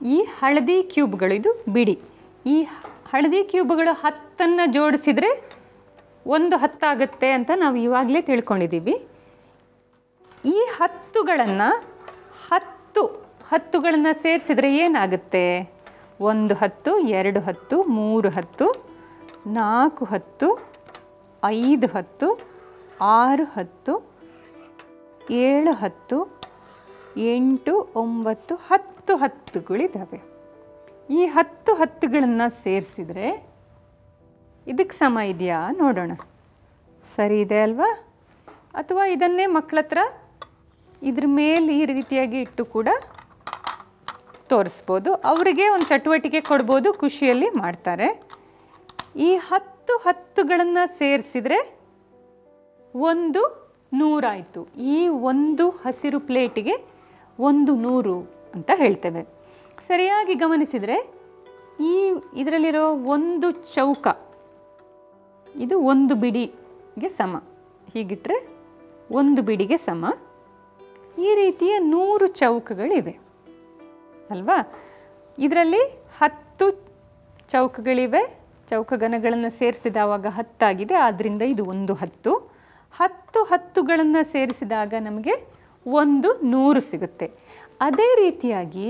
ಈ ಹಳದಿ ಕ್ಯೂಬ್ಗಳು ಇದು ಬಿಡಿ ಈ ಹಳದಿ ಕ್ಯೂಬ್ಗಳು ಹತ್ತನ್ನು ಜೋಡಿಸಿದರೆ ಒಂದು ಹತ್ತಾಗುತ್ತೆ ಅಂತ ನಾವು ಇವಾಗಲೇ ತಿಳ್ಕೊಂಡಿದ್ದೀವಿ ಈ ಹತ್ತುಗಳನ್ನು ಹತ್ತು ಹತ್ತುಗಳನ್ನು ಸೇರಿಸಿದರೆ ಏನಾಗುತ್ತೆ ಒಂದು ಹತ್ತು ಎರಡು ಹತ್ತು ಮೂರು ಹತ್ತು ನಾಲ್ಕು ಹತ್ತು ಐದು ಹತ್ತು ಆರು ಹತ್ತು ಏಳು ಹತ್ತು ಎಂಟು ಒಂಬತ್ತು ಹತ್ತು ಹತ್ತುಗಳಿದ್ದಾವೆ ಈ ಹತ್ತು ಹತ್ತುಗಳನ್ನು ಸೇರಿಸಿದರೆ ಇದಕ್ಕೆ ಸಮ ಇದೆಯಾ ನೋಡೋಣ ಸರಿ ಇದೆ ಅಲ್ವಾ ಅಥವಾ ಇದನ್ನೇ ಮಕ್ಕಳ ಹತ್ರ ಇದ್ರ ಮೇಲೆ ಈ ರೀತಿಯಾಗಿ ಇಟ್ಟು ಕೂಡ ತೋರಿಸ್ಬೋದು ಅವರಿಗೆ ಒಂದು ಚಟುವಟಿಕೆ ಕೊಡ್ಬೋದು ಖುಷಿಯಲ್ಲಿ ಮಾಡ್ತಾರೆ ಈ ಹತ್ತು ಹತ್ತುಗಳನ್ನು ಸೇರಿಸಿದರೆ ಒಂದು ನೂರಾಯಿತು ಈ ಒಂದು ಹಸಿರು ಪ್ಲೇಟಿಗೆ ಒಂದು ನೂರು ಅಂತ ಹೇಳ್ತೇವೆ ಸರಿಯಾಗಿ ಗಮನಿಸಿದರೆ ಈ ಇದರಲ್ಲಿರೋ ಒಂದು ಚೌಕ ಇದು ಒಂದು ಬಿಡಿಗೆ ಸಮ ಹೀಗಿಟ್ಟರೆ ಒಂದು ಬಿಡಿಗೆ ಸಮ ಈ ರೀತಿಯ ನೂರು ಚೌಕಗಳಿವೆ ಅಲ್ವಾ ಇದರಲ್ಲಿ ಹತ್ತು ಚೌಕಗಳಿವೆ ಚೌಕಗಣಗಳನ್ನು ಸೇರಿಸಿದವಾಗ ಹತ್ತಾಗಿದೆ ಆದ್ದರಿಂದ ಇದು ಒಂದು ಹತ್ತು ಹತ್ತು ಹತ್ತುಗಳನ್ನು ಸೇರಿಸಿದಾಗ ನಮಗೆ ಒಂದು ನೂರು ಸಿಗುತ್ತೆ ಅದೇ ರೀತಿಯಾಗಿ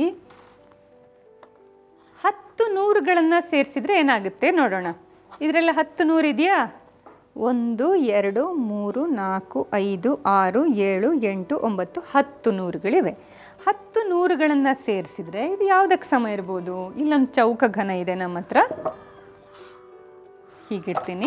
ಹತ್ತು ನೂರುಗಳನ್ನು ಸೇರಿಸಿದ್ರೆ ಏನಾಗುತ್ತೆ ನೋಡೋಣ ಇದರಲ್ಲಿ ಹತ್ತು ನೂರು ಇದೆಯಾ ಒಂದು ಎರಡು ಮೂರು ನಾಲ್ಕು ಐದು ಆರು ಏಳು ಎಂಟು ಒಂಬತ್ತು ಹತ್ತು ನೂರುಗಳಿವೆ ಹತ್ತು ನೂರುಗಳನ್ನು ಸೇರಿಸಿದ್ರೆ ಇದು ಯಾವುದಕ್ಕೆ ಸಮ ಇರ್ಬೋದು ಇಲ್ಲೊಂದು ಚೌಕ ಘನ ಇದೆ ನಮ್ಮ ಹತ್ರ ಹೀಗಿಡ್ತೀನಿ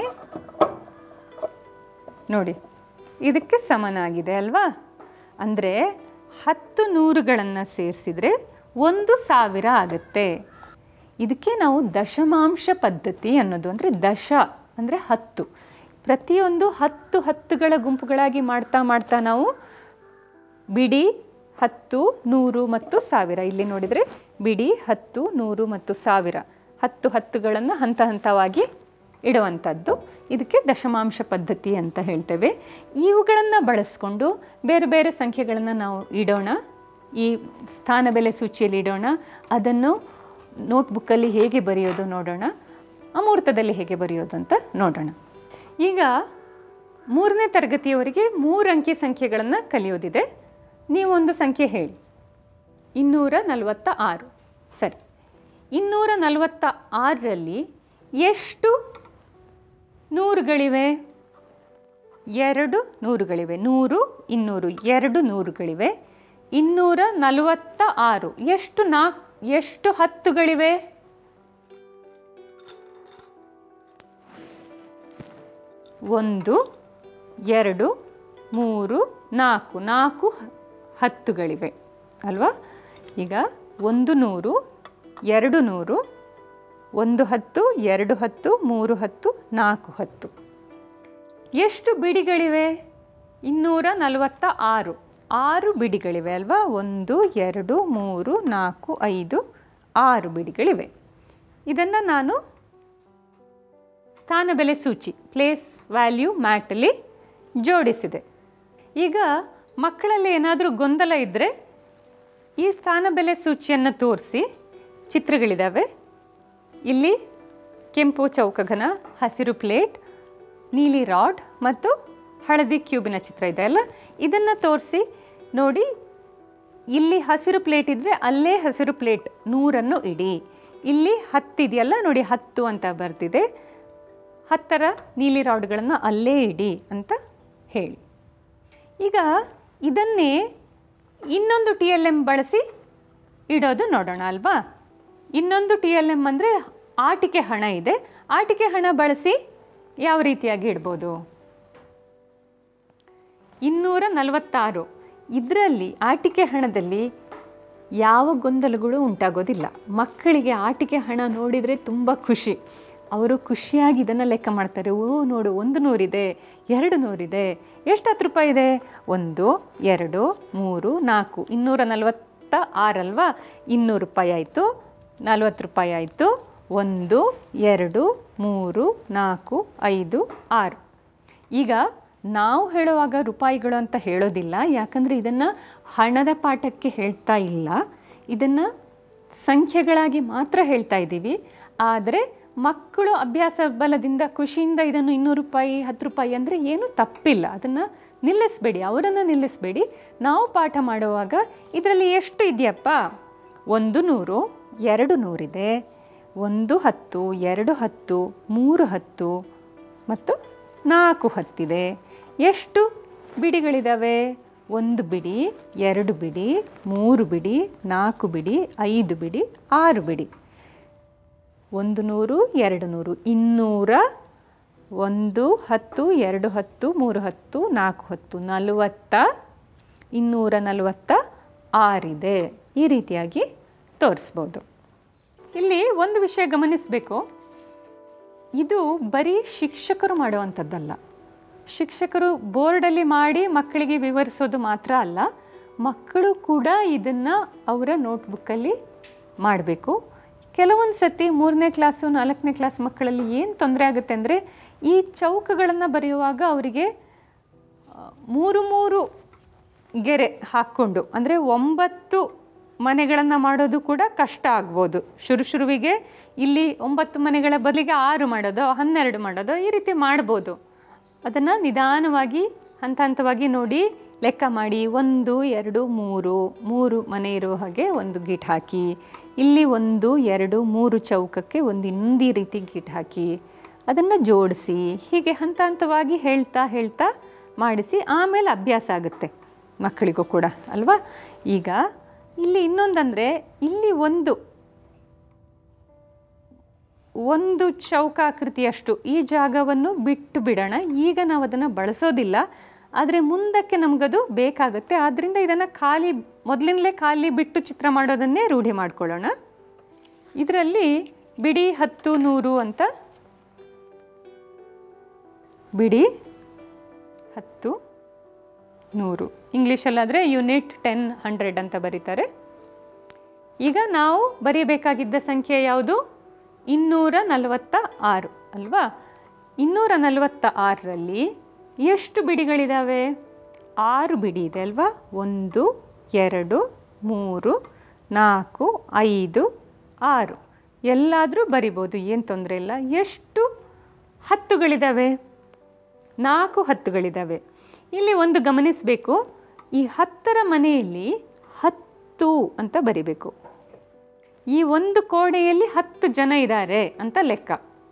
ನೋಡಿ ಇದಕ್ಕೆ ಸಮನಾಗಿದೆ ಅಲ್ವಾ ಅಂದರೆ ಹತ್ತು ನೂರುಗಳನ್ನು ಸೇರಿಸಿದರೆ ಒಂದು ಸಾವಿರ ಆಗುತ್ತೆ ಇದಕ್ಕೆ ನಾವು ದಶಮಾಂಶ ಪದ್ಧತಿ ಅನ್ನೋದು ಅಂದರೆ ದಶ ಅಂದರೆ ಹತ್ತು ಪ್ರತಿಯೊಂದು ಹತ್ತು ಹತ್ತುಗಳ ಗುಂಪುಗಳಾಗಿ ಮಾಡ್ತಾ ಮಾಡ್ತಾ ನಾವು ಬಿಡಿ ಹತ್ತು ನೂರು ಮತ್ತು ಸಾವಿರ ಇಲ್ಲಿ ನೋಡಿದರೆ ಬಿಡಿ ಹತ್ತು ನೂರು ಮತ್ತು ಸಾವಿರ ಹತ್ತು ಹತ್ತುಗಳನ್ನು ಹಂತ ಹಂತವಾಗಿ ಇಡುವಂಥದ್ದು ಇದಕ್ಕೆ ದಶಮಾಂಶ ಪದ್ಧತಿ ಅಂತ ಹೇಳ್ತೇವೆ ಇವುಗಳನ್ನು ಬಳಸ್ಕೊಂಡು ಬೇರೆ ಬೇರೆ ಸಂಖ್ಯೆಗಳನ್ನು ನಾವು ಇಡೋಣ ಈ ಸ್ಥಾನ ಬೆಲೆ ಸೂಚಿಯಲ್ಲಿ ಇಡೋಣ ಅದನ್ನು ನೋಟ್ಬುಕ್ಕಲ್ಲಿ ಹೇಗೆ ಬರೆಯೋದು ನೋಡೋಣ ಅಮೂರ್ತದಲ್ಲಿ ಹೇಗೆ ಬರೆಯೋದು ಅಂತ ನೋಡೋಣ ಈಗ ಮೂರನೇ ತರಗತಿಯವರಿಗೆ ಮೂರು ಅಂಕಿ ಸಂಖ್ಯೆಗಳನ್ನು ಕಲಿಯೋದಿದೆ ನೀವೊಂದು ಸಂಖ್ಯೆ ಹೇಳಿ ಇನ್ನೂರ ನಲವತ್ತ ಆರು ಸರಿ ಇನ್ನೂರ ನಲವತ್ತ ಆರರಲ್ಲಿ ಎಷ್ಟು ನೂರುಗಳಿವೆ ಎರಡು ನೂರುಗಳಿವೆ ನೂರು ಇನ್ನೂರು ಎರಡು ನೂರುಗಳಿವೆ ಇನ್ನೂರ ನಲವತ್ತ ಆರು ಎಷ್ಟು ನಾಲ್ಕು ಎಷ್ಟು ಹತ್ತುಗಳಿವೆ ಒಂದು ಎರಡು ಮೂರು ನಾಲ್ಕು ನಾಲ್ಕು ಹ- ಹತ್ತುಗಳಿವೆ ಅಲ್ವಾ ಈಗ ಒಂದು ನೂರು ಎರಡು ನೂರು ಒಂದು ಹತ್ತು ಎರಡು ಹತ್ತು ಮೂರು ಹತ್ತು ನಾಲ್ಕು ಹತ್ತು ಎಷ್ಟು ಬಿಡಿಗಳಿವೆ ಇನ್ನೂರ ನಲವತ್ತ ಆರು ಆರು ಬಿಡಿಗಳಿವೆ ಅಲ್ವಾ ಒಂದು ಎರಡು ಮೂರು ನಾಲ್ಕು ಐದು ಆರು ಬಿಡಿಗಳಿವೆ ಇದನ್ನು ನಾನು ಸ್ಥಾನ ಬೆಲೆ ಸೂಚಿ ಪ್ಲೇಸ್ ವ್ಯಾಲ್ಯೂ ಮ್ಯಾಟಲ್ಲಿ ಜೋಡಿಸಿದೆ ಈಗ ಮಕ್ಕಳಲ್ಲಿ ಏನಾದರೂ ಗೊಂದಲ ಇದ್ದರೆ ಈ ಸ್ಥಾನ ಬೆಲೆ ಸೂಚಿಯನ್ನು ತೋರಿಸಿ ಚಿತ್ರಗಳಿದ್ದಾವೆ ಇಲ್ಲಿ ಕೆಂಪು ಚೌಕಘನ ಹಸಿರು ಪ್ಲೇಟ್ ನೀಲಿ ರಾಡ್ ಮತ್ತು ಹಳದಿ ಕ್ಯೂಬಿನ ಚಿತ್ರ ಇದೆ ಅಲ್ಲ ಇದನ್ನು ತೋರಿಸಿ ನೋಡಿ ಇಲ್ಲಿ ಹಸಿರು ಪ್ಲೇಟ್ ಇದ್ದರೆ ಅಲ್ಲೇ ಹಸಿರು ಪ್ಲೇಟ್ ನೂರನ್ನು ಇಡಿ ಇಲ್ಲಿ ಹತ್ತಿದೆಯಲ್ಲ ನೋಡಿ ಹತ್ತು ಅಂತ ಬರ್ತಿದೆ ಹತ್ತರ ನೀಲಿ ರಾಡ್ಗಳನ್ನು ಅಲ್ಲೇ ಇಡಿ ಅಂತ ಹೇಳಿ ಈಗ ಇದನ್ನೇ ಇನ್ನೊಂದು ಟಿ ಎಲ್ ಎಮ್ ಬಳಸಿ ಇಡೋದು ನೋಡೋಣ ಅಲ್ವಾ ಇನ್ನೊಂದು ಟಿ ಎಲ್ ಎಮ್ ಅಂದರೆ ಆಟಿಕೆ ಹಣ ಇದೆ ಆಟಿಕೆ ಹಣ ಬಳಸಿ ಯಾವ ರೀತಿಯಾಗಿ ಇಡ್ಬೋದು ಇನ್ನೂರ ನಲವತ್ತಾರು ಇದರಲ್ಲಿ ಆಟಿಕೆ ಹಣದಲ್ಲಿ ಯಾವ ಗೊಂದಲಗಳು ಉಂಟಾಗೋದಿಲ್ಲ ಮಕ್ಕಳಿಗೆ ಆಟಿಕೆ ಹಣ ನೋಡಿದರೆ ತುಂಬ ಖುಷಿ ಅವರು ಖುಷಿಯಾಗಿ ಇದನ್ನು ಲೆಕ್ಕ ಮಾಡ್ತಾರೆ ಓ ನೋಡು ಒಂದು ನೂರಿದೆ ಎರಡು ನೂರಿದೆ ಎಷ್ಟು ಹತ್ತು ರೂಪಾಯಿ ಇದೆ ಒಂದು ಎರಡು ಮೂರು ನಾಲ್ಕು ಇನ್ನೂರ ನಲವತ್ತ ಆರಲ್ವಾ ಇನ್ನೂರು ರೂಪಾಯಿ ಆಯಿತು ನಲ್ವತ್ತು ರೂಪಾಯಿ ಆಯಿತು ಒಂದು ಎರಡು ಮೂರು ನಾಲ್ಕು ಐದು ಆರು ಈಗ ನಾವು ಹೇಳುವಾಗ ರೂಪಾಯಿಗಳು ಅಂತ ಹೇಳೋದಿಲ್ಲ ಯಾಕಂದರೆ ಇದನ್ನು ಹಣದ ಪಾಠಕ್ಕೆ ಹೇಳ್ತಾ ಇಲ್ಲ ಇದನ್ನು ಸಂಖ್ಯೆಗಳಾಗಿ ಮಾತ್ರ ಹೇಳ್ತಾ ಇದ್ದೀವಿ ಆದರೆ ಮಕ್ಕಳು ಅಭ್ಯಾಸ ಬಲದಿಂದ ಖುಷಿಯಿಂದ ಇದನ್ನು ಇನ್ನೂರು ರೂಪಾಯಿ ಹತ್ತು ರೂಪಾಯಿ ಅಂದರೆ ಏನೂ ತಪ್ಪಿಲ್ಲ ಅದನ್ನು ನಿಲ್ಲಿಸಬೇಡಿ ಅವರನ್ನು ನಿಲ್ಲಿಸಬೇಡಿ ನಾವು ಪಾಠ ಮಾಡುವಾಗ ಇದರಲ್ಲಿ ಎಷ್ಟು ಇದೆಯಪ್ಪ ಒಂದು ನೂರು ಎರಡು ನೂರಿದೆ ಒಂದು ಹತ್ತು ಎರಡು ಹತ್ತು ಮೂರು ಹತ್ತು ಮತ್ತು ನಾಲ್ಕು ಹತ್ತಿದೆ ಎಷ್ಟು ಬಿಡಿಗಳಿದ್ದಾವೆ ಒಂದು ಬಿಡಿ ಎರಡು ಬಿಡಿ ಮೂರು ಬಿಡಿ ನಾಲ್ಕು ಬಿಡಿ ಐದು ಬಿಡಿ ಆರು ಬಿಡಿ ಒಂದು ನೂರು ಎರಡು ನೂರು ಇನ್ನೂರ ಒಂದು ಹತ್ತು ಎರಡು ಹತ್ತು ಮೂರು ಹತ್ತು ನಾಲ್ಕು ಹತ್ತು ನಲವತ್ತ ಇನ್ನೂರ ನಲವತ್ತ ಆರಿದೆ ಈ ರೀತಿಯಾಗಿ ತೋರಿಸ್ಬೋದು ಇಲ್ಲಿ ಒಂದು ವಿಷಯ ಗಮನಿಸಬೇಕು ಇದು ಬರೀ ಶಿಕ್ಷಕರು ಮಾಡುವಂಥದ್ದಲ್ಲ ಶಿಕ್ಷಕರು ಬೋರ್ಡಲ್ಲಿ ಮಾಡಿ ಮಕ್ಕಳಿಗೆ ವಿವರಿಸೋದು ಮಾತ್ರ ಅಲ್ಲ ಮಕ್ಕಳು ಕೂಡ ಇದನ್ನು ಅವರ ನೋಟ್ಬುಕ್ಕಲ್ಲಿ ಮಾಡಬೇಕು ಕೆಲವೊಂದು ಸತಿ ಮೂರನೇ ಕ್ಲಾಸು ನಾಲ್ಕನೇ ಕ್ಲಾಸ್ ಮಕ್ಕಳಲ್ಲಿ ಏನು ತೊಂದರೆ ಆಗುತ್ತೆ ಅಂದರೆ ಈ ಚೌಕಗಳನ್ನು ಬರೆಯುವಾಗ ಅವರಿಗೆ ಆ, ಮೂರು ಮೂರು ಗೆರೆ ಹಾಕ್ಕೊಂಡು ಅಂದರೆ ಒಂಬತ್ತು ಮನೆಗಳನ್ನು ಮಾಡೋದು ಕೂಡ ಕಷ್ಟ ಆಗ್ಬೋದು ಶುರು ಶುರುವಿಗೆ ಇಲ್ಲಿ ಒಂಬತ್ತು ಮನೆಗಳ ಬದಲಿಗೆ ಆರು ಮಾಡೋದು ಹನ್ನೆರಡು ಮಾಡೋದು ಈ ರೀತಿ ಮಾಡ್ಬೋದು ಅದನ್ನು ನಿಧಾನವಾಗಿ ಹಂತ ಹಂತವಾಗಿ ನೋಡಿ ಲೆಕ್ಕ ಮಾಡಿ ಒಂದು ಎರಡು ಮೂರು ಮೂರು ಮನೆ ಇರುವ ಹಾಗೆ ಒಂದು ಗೀಟ್ ಹಾಕಿ ಇಲ್ಲಿ ಒಂದು ಎರಡು ಮೂರು ಚೌಕಕ್ಕೆ ಒಂದು ಇನ್ನೊಂದು ಈ ರೀತಿ ಗೀಟ್ ಹಾಕಿ ಅದನ್ನು ಜೋಡಿಸಿ ಹೀಗೆ ಹಂತ ಹಂತವಾಗಿ ಹೇಳ್ತಾ ಹೇಳ್ತಾ ಮಾಡಿಸಿ ಆಮೇಲೆ ಅಭ್ಯಾಸ ಆಗುತ್ತೆ ಮಕ್ಕಳಿಗೂ ಕೂಡ ಅಲ್ವಾ ಈಗ ಇಲ್ಲಿ ಇನ್ನೊಂದಂದರೆ ಇಲ್ಲಿ ಒಂದು ಒಂದು ಚೌಕಾಕೃತಿಯಷ್ಟು ಈ ಜಾಗವನ್ನು ಬಿಟ್ಟು ಬಿಡೋಣ ಈಗ ನಾವು ಅದನ್ನು ಬಳಸೋದಿಲ್ಲ ಆದರೆ ಮುಂದಕ್ಕೆ ನಮಗದು ಬೇಕಾಗುತ್ತೆ ಆದ್ದರಿಂದ ಇದನ್ನು ಖಾಲಿ ಮೊದಲಿನಲೇ ಖಾಲಿ ಬಿಟ್ಟು ಚಿತ್ರ ಮಾಡೋದನ್ನೇ ರೂಢಿ ಮಾಡ್ಕೊಳ್ಳೋಣ ಇದರಲ್ಲಿ ಬಿಡಿ ಹತ್ತು ನೂರು ಅಂತ ಬಿಡಿ ಹತ್ತು ನೂರು ಇಂಗ್ಲೀಷಲ್ಲಾದರೆ ಯೂನಿಟ್ ಟೆನ್ ಹಂಡ್ರೆಡ್ ಅಂತ ಬರೀತಾರೆ ಈಗ ನಾವು ಬರೀಬೇಕಾಗಿದ್ದ ಸಂಖ್ಯೆ ಯಾವುದು ಇನ್ನೂರ ನಲವತ್ತ ಆರು ಅಲ್ವಾ ಇನ್ನೂರ ನಲವತ್ತ ಆರರಲ್ಲಿ ಎಷ್ಟು ಬಿಡಿಗಳಿದ್ದಾವೆ ಆರು ಬಿಡಿ ಇದೆ ಅಲ್ವಾ ಒಂದು ಎರಡು ಮೂರು ನಾಲ್ಕು ಐದು ಆರು ಎಲ್ಲಾದರೂ ಬರಿಬೋದು ಏನು ತೊಂದರೆ ಇಲ್ಲ ಎಷ್ಟು ಹತ್ತುಗಳಿದ್ದಾವೆ ನಾಲ್ಕು ಹತ್ತುಗಳಿದ್ದಾವೆ ಇಲ್ಲಿ ಒಂದು ಗಮನಿಸಬೇಕು ಈ ಹತ್ತರ ಮನೆಯಲ್ಲಿ ಹತ್ತು ಅಂತ ಬರಿಬೇಕು ಈ ಒಂದು ಕೋಣೆಯಲ್ಲಿ ಹತ್ತು ಜನ ಇದ್ದಾರೆ ಅಂತ ಲೆಕ್ಕ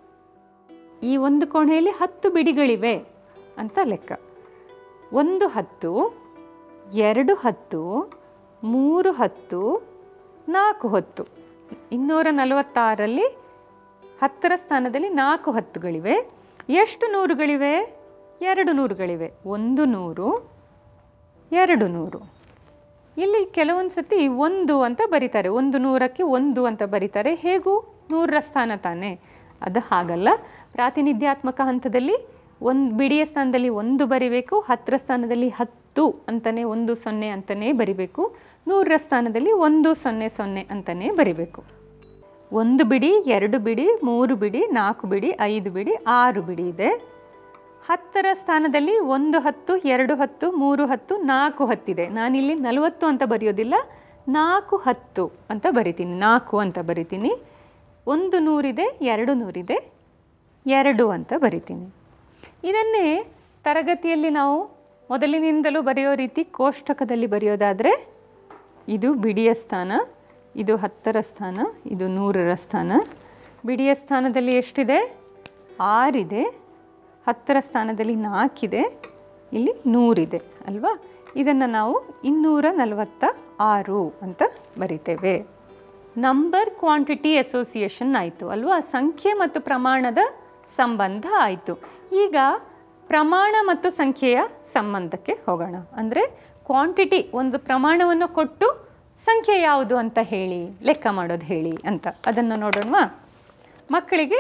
ಈ ಒಂದು ಕೋಣೆಯಲ್ಲಿ ಹತ್ತು ಬಿಡಿಗಳಿವೆ ಅಂತ ಲೆಕ್ಕ ಒಂದು ಹತ್ತು ಎರಡು ಹತ್ತು ಮೂರು ಹತ್ತು ನಾಲ್ಕು ಹತ್ತು ಇನ್ನೂರ ನಲವತ್ತಾರರಲ್ಲಿ ಹತ್ತರ ಸ್ಥಾನದಲ್ಲಿ ನಾಲ್ಕು ಹತ್ತುಗಳಿವೆ ಎಷ್ಟು ನೂರುಗಳಿವೆ ಎರಡು ನೂರುಗಳಿವೆ ಒಂದು ನೂರು ಎರಡು ನೂರು ಇಲ್ಲಿ ಕೆಲವೊಂದು ಸತಿ ಒಂದು ಅಂತ ಬರೀತಾರೆ ಒಂದು ನೂರಕ್ಕೆ ಒಂದು ಅಂತ ಬರೀತಾರೆ ಹೇಗೂ ನೂರರ ಸ್ಥಾನ ತಾನೇ ಅದು ಹಾಗಲ್ಲ ಪ್ರಾತಿನಿಧ್ಯಾತ್ಮಕ ಹಂತದಲ್ಲಿ ಒಂದು ಬಿಡಿಯ ಸ್ಥಾನದಲ್ಲಿ ಒಂದು ಬರಿಬೇಕು ಹತ್ತರ ಸ್ಥಾನದಲ್ಲಿ ಹತ್ತು ಅಂತಲೇ ಒಂದು ಸೊನ್ನೆ ಅಂತಲೇ ಬರಿಬೇಕು ನೂರರ ಸ್ಥಾನದಲ್ಲಿ ಒಂದು ಸೊನ್ನೆ ಸೊನ್ನೆ ಅಂತಲೇ ಬರಿಬೇಕು ಒಂದು ಬಿಡಿ ಎರಡು ಬಿಡಿ ಮೂರು ಬಿಡಿ ನಾಲ್ಕು ಬಿಡಿ ಐದು ಬಿಡಿ ಆರು ಬಿಡಿ ಇದೆ ಹತ್ತರ ಸ್ಥಾನದಲ್ಲಿ ಒಂದು ಹತ್ತು ಎರಡು ಹತ್ತು ಮೂರು ಹತ್ತು ನಾಲ್ಕು ಹತ್ತಿದೆ ನಾನಿಲ್ಲಿ ನಲವತ್ತು ಅಂತ ಬರೆಯೋದಿಲ್ಲ ನಾಲ್ಕು ಹತ್ತು ಅಂತ ಬರಿತೀನಿ ನಾಲ್ಕು ಅಂತ ಬರಿತೀನಿ ಒಂದು ನೂರಿದೆ ಎರಡು ನೂರಿದೆ ಎರಡು ಅಂತ ಬರಿತೀನಿ ಇದನ್ನೇ ತರಗತಿಯಲ್ಲಿ ನಾವು ಮೊದಲಿನಿಂದಲೂ ಬರೆಯೋ ರೀತಿ ಕೋಷ್ಟಕದಲ್ಲಿ ಬರೆಯೋದಾದರೆ ಇದು ಬಿಡಿಯ ಸ್ಥಾನ ಇದು ಹತ್ತರ ಸ್ಥಾನ ಇದು ನೂರರ ಸ್ಥಾನ ಬಿಡಿಯ ಸ್ಥಾನದಲ್ಲಿ ಎಷ್ಟಿದೆ ಆರಿದೆ ಹತ್ತರ ಸ್ಥಾನದಲ್ಲಿ ನಾಲ್ಕಿದೆ ಇಲ್ಲಿ ನೂರಿದೆ ಅಲ್ವಾ ಇದನ್ನು ನಾವು ಇನ್ನೂರ ನಲವತ್ತ ಆರು ಅಂತ ಬರಿತೇವೆ ನಂಬರ್ ಕ್ವಾಂಟಿಟಿ ಅಸೋಸಿಯೇಷನ್ ಆಯಿತು ಅಲ್ವಾ ಸಂಖ್ಯೆ ಮತ್ತು ಪ್ರಮಾಣದ ಸಂಬಂಧ ಆಯಿತು ಈಗ ಪ್ರಮಾಣ ಮತ್ತು ಸಂಖ್ಯೆಯ ಸಂಬಂಧಕ್ಕೆ ಹೋಗೋಣ ಅಂದರೆ ಕ್ವಾಂಟಿಟಿ ಒಂದು ಪ್ರಮಾಣವನ್ನು ಕೊಟ್ಟು ಸಂಖ್ಯೆ ಯಾವುದು ಅಂತ ಹೇಳಿ ಲೆಕ್ಕ ಮಾಡೋದು ಹೇಳಿ ಅಂತ ಅದನ್ನು ನೋಡೋಣವಾ ಮಕ್ಕಳಿಗೆ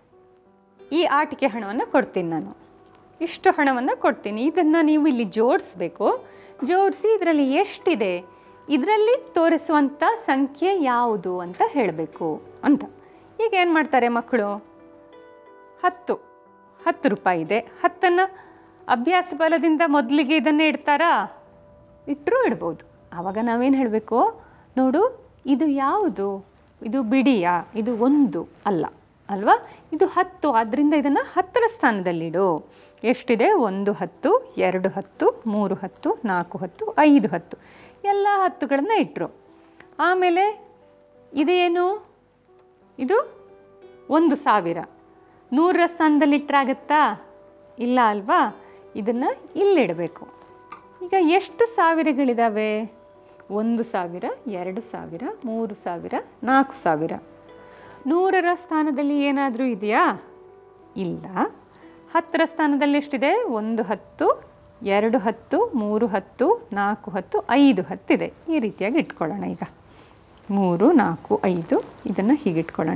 ಈ ಆಟಿಕೆ ಹಣವನ್ನು ಕೊಡ್ತೀನಿ ನಾನು ಇಷ್ಟು ಹಣವನ್ನು ಕೊಡ್ತೀನಿ ಇದನ್ನು ನೀವು ಇಲ್ಲಿ ಜೋಡಿಸ್ಬೇಕು ಜೋಡಿಸಿ ಇದರಲ್ಲಿ ಎಷ್ಟಿದೆ ಇದರಲ್ಲಿ ತೋರಿಸುವಂಥ ಸಂಖ್ಯೆ ಯಾವುದು ಅಂತ ಹೇಳಬೇಕು ಅಂತ ಈಗ ಏನು ಮಾಡ್ತಾರೆ ಮಕ್ಕಳು ಹತ್ತು ಹತ್ತು ರೂಪಾಯಿ ಇದೆ ಹತ್ತನ್ನು ಅಭ್ಯಾಸ ಬಲದಿಂದ ಮೊದಲಿಗೆ ಇದನ್ನೇ ಇಡ್ತಾರಾ ಇಟ್ಟರೂ ಇಡ್ಬೋದು ಆವಾಗ ನಾವೇನು ಹೇಳಬೇಕು ನೋಡು ಇದು ಯಾವುದು ಇದು ಬಿಡಿಯಾ ಇದು ಒಂದು ಅಲ್ಲ ಅಲ್ವಾ ಇದು ಹತ್ತು ಆದ್ದರಿಂದ ಇದನ್ನು ಹತ್ತರ ಸ್ಥಾನದಲ್ಲಿಡು ಎಷ್ಟಿದೆ ಒಂದು ಹತ್ತು ಎರಡು ಹತ್ತು ಮೂರು ಹತ್ತು ನಾಲ್ಕು ಹತ್ತು ಐದು ಹತ್ತು ಎಲ್ಲ ಹತ್ತುಗಳನ್ನು ಇಟ್ಟರು ಆಮೇಲೆ ಇದೇನು ಇದು ಒಂದು ಸಾವಿರ ನೂರರ ಸ್ಥಾನದಲ್ಲಿ ಇಟ್ಟರಾಗತ್ತಾ ಇಲ್ಲ ಅಲ್ವಾ ಇದನ್ನು ಇಲ್ಲಿಡಬೇಕು ಈಗ ಎಷ್ಟು ಸಾವಿರಗಳಿದ್ದಾವೆ ಒಂದು ಸಾವಿರ ಎರಡು ಸಾವಿರ ಮೂರು ಸಾವಿರ ನಾಲ್ಕು ಸಾವಿರ ನೂರರ ಸ್ಥಾನದಲ್ಲಿ ಏನಾದರೂ ಇದೆಯಾ ಇಲ್ಲ ಹತ್ತರ ಸ್ಥಾನದಲ್ಲಿ ಎಷ್ಟಿದೆ ಒಂದು ಹತ್ತು ಎರಡು ಹತ್ತು ಮೂರು ಹತ್ತು ನಾಲ್ಕು ಹತ್ತು ಐದು ಹತ್ತಿದೆ ಈ ರೀತಿಯಾಗಿ ಇಟ್ಕೊಳ್ಳೋಣ ಈಗ ಮೂರು ನಾಲ್ಕು ಐದು ಇದನ್ನು ಹೀಗೆ ಇಟ್ಕೊಳ್ಳೋಣ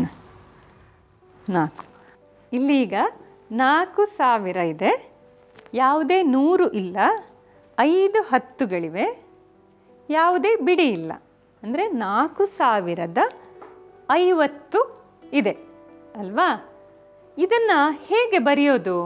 ನಾಲ್ಕು ಇಲ್ಲಿ ಈಗ ನಾಲ್ಕು ಸಾವಿರ ಇದೆ ಯಾವುದೇ ನೂರು ಇಲ್ಲ ಐದು ಹತ್ತುಗಳಿವೆ ಯಾವುದೇ ಬಿಡಿ ಇಲ್ಲ ಅಂದರೆ ನಾಲ್ಕು ಸಾವಿರದ ಐವತ್ತು ಇದೆ ಅಲ್ವಾ ಇದನ್ನು ಹೇಗೆ ಬರೆಯೋದು